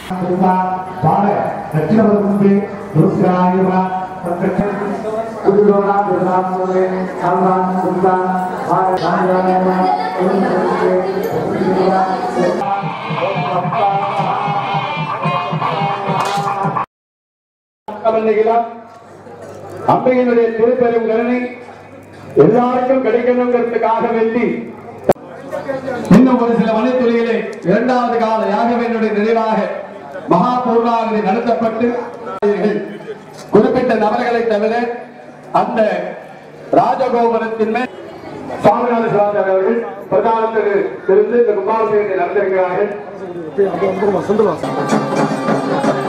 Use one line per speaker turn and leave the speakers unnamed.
பாட தட்சிணபதம்பே துருசிராயுமா குருடோனா திருநாமமே கல்வான் குந்தான் பாட ராஜாயமா
கவலைகளா அம்பையினுடைய திருப்பெரும் கருணை எல்லாருக்கும் கிடைக்கணுங்கிறதுக்காக வேண்டி இன்னும் ஒரு சில மணித்துளிகளே இரண்டாவது கால யாகவேனுடைய நிறைவாக மகா பூர்ணாவதி நடத்தப்பட்டு குறிப்பிட்ட நபர்களை தவிர அந்த ராஜகோபுரத்தின் மேல் சுவாமிநாத சிவாச்சாரிய அவர்கள் பிரதானத்தில் இருந்து இந்த கும்பாபிஷேகத்தை நடத்திருக்கிறார்கள்